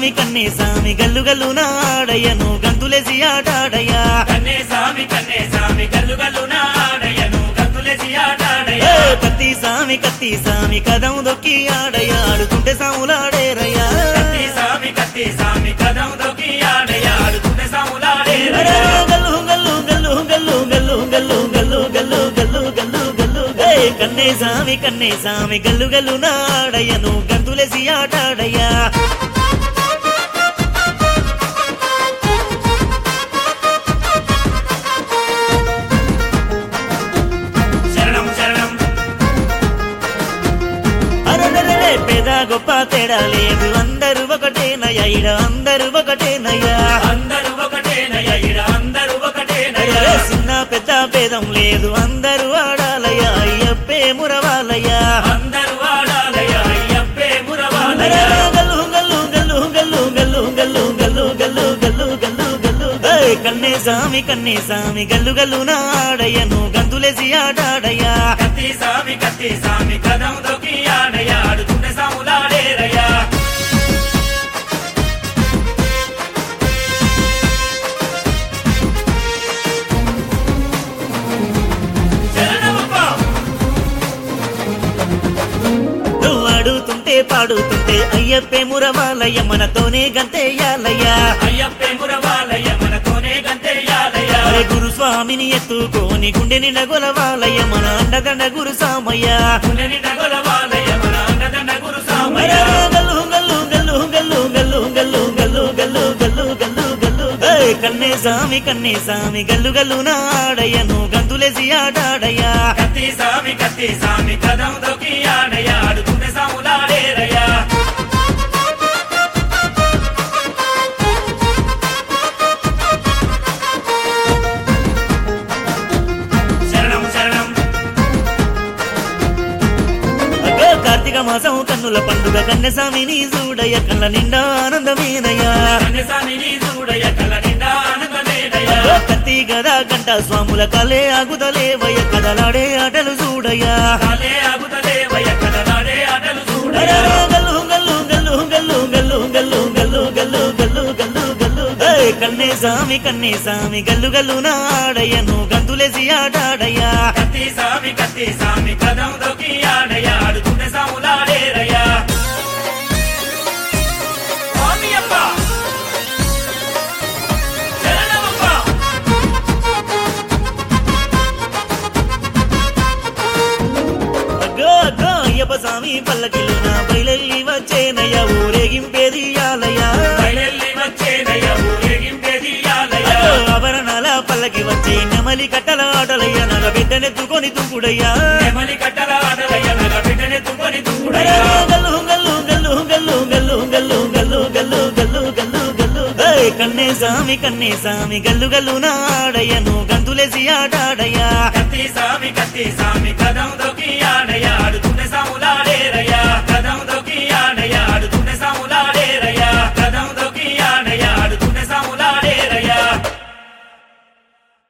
సామి కన్నే సామి గల్లు గల్లు నాడయ్యను గంతులేసి ఆటాడయ్యా కన్నే సామి కన్నే సామి గల్లు గల్లు నాడయ్యను గంతులేసి ఏ, ఆడాడయ్యా కత్తి సామి కత్తి సామి కదం దొక్కి ఆడయ్యా ఆడుతుంటే సాములాడేరయ్యా కత్తి సామి కత్తి సామి కదం దొక్కి ఆడయ్యా ఆడుతుంటే అరే, సాములాడేరయ్యా గల్లు గల్లు గల్లు గల్లు గల్లు గల్లు గల్లు గల్లు గల్లు గల్లు గల్లు ఏ, కన్నే సామి కన్నే సామి గల్లు గల్లు నాడయ్యను గంతులేసి ఆటాడయ్యా శరణం శరణం అరదరలే పేద గొప్ప తేడా లేదు అందరూ ఒకటేనయ్యా ఇడ అందరూ ఒకటేనయ్యా అందరూ ఒకటేనయ్యా ఇడ అందరూ ఒకటేనయ్యా అరే, చిన్న పెద్ద భేదం లేదు అందరూ ఆడాలయ్యా అయ్యప్పే మురవాలయ్యా అందరూ ఆడాలయ్యా అయ్యప్పే అరే, మురవాలయ్యా గల్లు గల్లు గల్లు గల్లు గల్లు గల్లు గల్లు గల్లు గల్లు గల్లు గల్లు ఏయ్, కన్నే సామి కన్నే సామి గల్లు గల్లు నాడయ్యను గంతులేసి ఆడాడయ్యా కత్తి సామి కత్తి సామి కదం దొక్కి ఆడయ్యా ఆడుతుంటే సాములాడేరయ్యా శరణమప్పా నువ్వు ఆడుతుంటే పాడుతుంటే అయ్యప్పే మురవాలయ్య మనతోనే గంతేయాలయ్యా అయ్యప్పే మురవాలయ్య మనతోనే గంతేయాలయ్య అరే గురుస్వామిని ఎత్తుకోని గుండె నిండా గొలవాలయ్య మన అండదండ గురు సామయ్య పునని నగలవాలయ్య మన అన్నదండ గురు సామయ్య గల్లు గల్లు గల్లు గల్లు గల్లు గల్లు గల్లు గల్లు గల్లు గల్లు గల్లు ఏయ్, కన్నే సామి కన్నే సామి గల్లు గల్లు నాడయ్యను గంతులేసి ఆడాడయ్యా కత్తి సామి కత్తి సామి కదం దొక్కి ఆడయ్య ఆడుతుంటే సాములాడేరయ్యా శరణం శరణం అగ్గో కార్తీక మాసం కన్నుల పండుగ కన్నె సామిని చూడయ్య కళ్ళ నిండా ఆనందమేనయ్యా కన్యసామిని చూడయ్య కళ్ళ నిండా ఆనందమేనయ్య అగ్గో కత్తి గదా గంట స్వాముల కలే ఆగుదలేవయ్య కదలాడే ఆటలు చూడయ్యా కాలే ఆగుతలేవయ్య కదలాడే ఆటలు అరే, చూడయ్య గల్లు గల్లు గల్లు గల్లు గల్లు గల్లు గల్లు గల్లు గల్లు గల్లు గల్లు ఏయ్, కన్నే సామి కన్నే సామి గల్లు గల్లు నాడయ్యను గంతులేసి ఆడాడయ్యా కత్తి సామి కత్తి సామి కదం దొక్కి ఆడయ్య ఆడుతుంటే సాములాడేరయ్యా స్వామియప్ప శరణమప్ప అగ్గో అగ్గో అయ్యప్ప స్వామి పల్లకిలో నా బయలెల్లి వచ్చేనయ్యా ఊరేగింపేది ఆలయ్యా బయలెల్లి వచ్చేనయ్య ఊరేగింపేదియాలయ్య అగ్గో ఆభరణాల పల్లకి వచ్చే నెమలి కట్టల ఆటలయ్యా నగ బిడ్డనెత్తుకొని తుంకుడయ్యా నెమలి కట్టల ఆడలయ్య నగ బిడ్డని తుమ్మని అరే, తుమ్ముడయ్య గల్లు గల్లు గల్లు గల్లు గల్లు గల్లు గల్లు గల్లు గల్లు గల్లు గల్లు ఏయ్, కన్నే సామి కన్నే సామి గల్లు గల్లు నాడయ్యను గంతులేసి ఆడాడయ్యా కత్తి సామి కత్తి సామి కదం దొక్కి